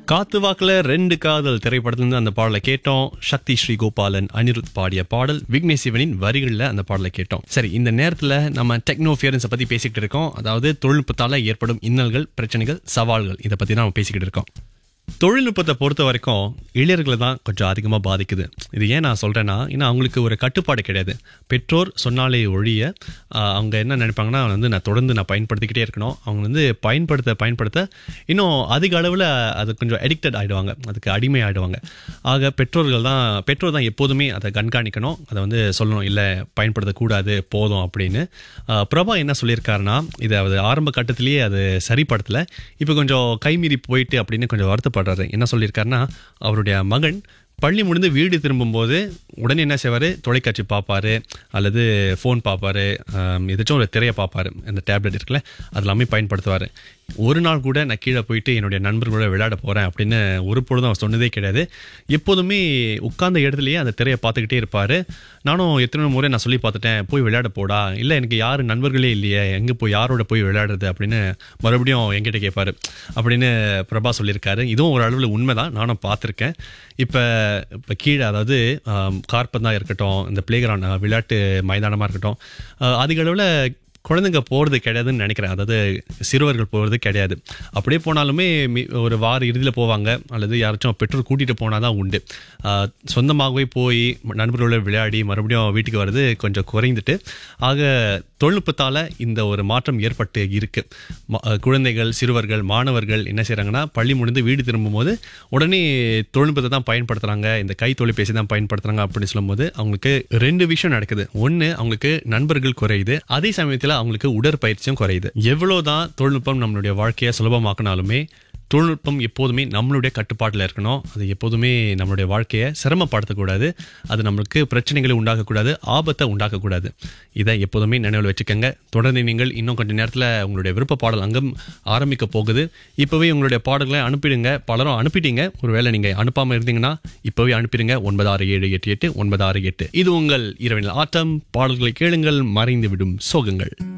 காத்து வாக்குல ரெண்டு காதல் திரைப்படத்திலிருந்து அந்த பாடலை கேட்டோம் சக்தி ஸ்ரீ கோபாலன் அனிருத் பாடிய பாடல் விக்னேஷ் சிவனின் வரிகளில் அந்த பாடலை கேட்டோம் சரி இந்த நேரத்துல நம்ம டெக்னோஃபியரன்ஸை பத்தி பேசிக்கிட்டு இருக்கோம் அதாவது தொழில்நுட்பத்தால ஏற்படும் இன்னல்கள் பிரச்சனைகள் சவால்கள் இதை பத்தி தான் நம்ம பேசிக்கிட்டு இருக்கோம் தொழில்நுட்பத்தை பொறுத்த வரைக்கும் இளைஞர்களை தான் கொஞ்சம் அதிகமாக பாதிக்குது இது ஏன் நான் சொல்கிறேன்னா ஏன்னா அவங்களுக்கு ஒரு கட்டுப்பாடு கிடையாது பெற்றோர் சொன்னாலே ஒழிய ஆஹ், அவங்க என்ன நினைப்பாங்கன்னா வந்து நான் தொடர்ந்து நான் பயன்படுத்திக்கிட்டே இருக்கணும் அவங்க வந்து பயன்படுத்த பயன்படுத்த இன்னும் அதிக அளவில் அது கொஞ்சம் அடிக்டட் ஆகிடுவாங்க அதுக்கு அடிமை ஆகிடுவாங்க ஆக பெற்றோர்கள் தான் பெற்றோர் தான் எப்போதுமே அதை கண்காணிக்கணும் அதை வந்து சொல்லணும் இல்லை பயன்படுத்தக்கூடாது போதும் அப்படின்னு ஆஹ், பிரபா என்ன சொல்லியிருக்காருன்னா இதை அது ஆரம்ப கட்டத்திலேயே அது சரிப்படுத்தலை இப்போ கொஞ்சம் கைமீறி போயிட்டு அப்படின்னு கொஞ்சம் வருத்தப்படுறாரு என்ன சொல்லியிருக்காருன்னா அவருடைய மகன் பள்ளி முடிந்து வீடு திரும்பும்போது உடனே என்ன செய்வார் தொலைக்காட்சி பார்ப்பாரு அல்லது ஃபோன் பார்ப்பாரு ஆம், ஏதாச்சும் ஒரு திரையை பார்ப்பாரு அந்த டேப்லெட் இருக்குல்ல அது எல்லாமே பயன்படுத்துவார் ஒரு நாள் கூட நான் கீழே போயிட்டு என்னுடைய நண்பர்களோட விளையாட போகிறேன் அப்படின்னு ஒரு பொழுதும் அவர் சொன்னதே கிடையாது எப்போதுமே உட்கார்ந்த இடத்துலயே அந்த திரையை பார்த்துக்கிட்டே இருப்பார் நானும் எத்தனை முறை நான் சொல்லி பார்த்துட்டேன் போய் விளையாட போடா இல்லை எனக்கு யார் நண்பர்களே இல்லையே எங்கே போய் யாரோட போய் விளையாடுறது அப்படின்னு மறுபடியும் என்கிட்ட கேட்பாரு அப்படின்னு பிரபா சொல்லியிருக்காரு இதுவும் ஒரு அளவில் உண்மைதான் நானும் பார்த்துருக்கேன் இப்போ இப்போ கீழே அதாவது ஆம், காற்பந்தாக இருக்கட்டும் இந்த பிளே கிரவுண்ட் விளையாட்டு மைதானமாக இருக்கட்டும் ஆஹ், அதிக அளவில் குழந்தைங்க போகிறது கிடையாதுன்னு நினைக்கிறேன் அதாவது சிறுவர்கள் போகிறது கிடையாது அப்படியே போனாலுமே மி- ஒரு வார இறுதியில் போவாங்க அல்லது யாராச்சும் பெற்றோர் கூட்டிகிட்டு போனால் தான் உண்டு ஆஹ், சொந்தமாகவே போய் நண்பர்களோட விளையாடி மறுபடியும் வீட்டுக்கு வர்றது கொஞ்சம் குறைந்துட்டு ஆக தொழில்நுட்பத்தால் இந்த ஒரு மாற்றம் ஏற்பட்டு இருக்கு ம- அஹ், குழந்தைகள் சிறுவர்கள் மாணவர்கள் என்ன செய்கிறாங்கன்னா பள்ளி முடிந்து வீடு திரும்பும்போது உடனே தொழில்நுட்பத்தை தான் பயன்படுத்துகிறாங்க இந்த கை தொலைபேசி தான் பயன்படுத்துகிறாங்க அப்படின்னு சொல்லும்போது அவங்களுக்கு ரெண்டு விஷயம் நடக்குது ஒன்று அவங்களுக்கு நண்பர்கள் குறையுது அதே சமயத்தில் அவங்களுக்கு உடற்பயிற்சியும் குறையுது எவ்வளோதான் தொழில்நுட்பம் நம்மளுடைய வாழ்க்கையை சுலபமாக்கினாலுமே தொழில்நுட்பம் எப்போதுமே நம்மளுடைய கட்டுப்பாட்டில் இருக்கணும் அது எப்போதுமே நம்மளுடைய வாழ்க்கையை சிரமப்படுத்தக்கூடாது அது நம்மளுக்கு பிரச்சனைகளை உண்டாக்கக்கூடாது ஆபத்தை உண்டாக்கக்கூடாது இதை எப்போதுமே நினைவில் வச்சுக்கோங்க தொடர்ந்து நீங்கள் இன்னும் கொஞ்சம் நேரத்தில் உங்களுடைய விருப்ப பாடல் அங்கம் ஆரம்பிக்க போகுது இப்போவே உங்களுடைய பாடல்களை அனுப்பிடுங்க பலரும் அனுப்பிட்டீங்க ஒருவேளை நீங்கள் அனுப்பாமல் இருந்தீங்கன்னா இப்போவே அனுப்பிடுங்க ஒன்பது ஆறு ஏழு எட்டு எட்டு ஒன்பது ஆறு எட்டு இது உங்கள் இரவினில் ஆட்டம் பாடல்களை கேளுங்கள் மறைந்து விடும் சோகங்கள்